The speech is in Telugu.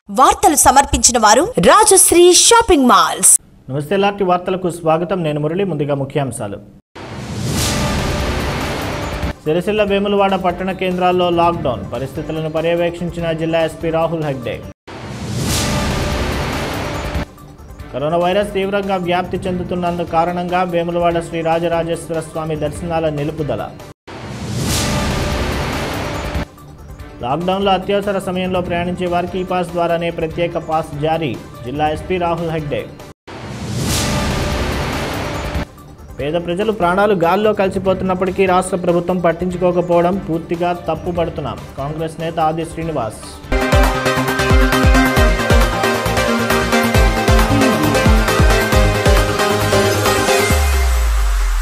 వార్తలు సమర్పించిన వారు రాజశ్రీ షాపింగ్ మాల్స్ నమస్తే లాంటి వార్తలకు స్వాగతం నేను మురళి ముందుగా ముఖ్యాంశాలు సిరిసిల్ల వేములవాడ పట్టణ కేంద్రాల్లో లాక్డౌన్ పరిస్థితులను పర్యవేక్షించిన జిల్లా SP Rahul Hegde corona virus తీవ్రంగా వ్యాప్తి చెందుతున్నందు కారణంగా వేములవాడ శ్రీ రాజరాజేశ్వర స్వామి దర్శనాల నిలుపుదల లాక్డౌన్లో అత్యవసర సమయంలో ప్రయాణించే వారికి ఈ పాస్ ద్వారానే ప్రత్యేక పాస్ జారీ జిల్లా ఎస్పీ రాహుల్ హెగ్డే పేద ప్రజలు ప్రాణాలు గాల్లో కలిసిపోతున్నప్పటికీ రాష్ట్ర ప్రభుత్వం పట్టించుకోకపోవడం పూర్తిగా తప్పుపడుతున్నాం కాంగ్రెస్ నేత ఆది శ్రీనివాస్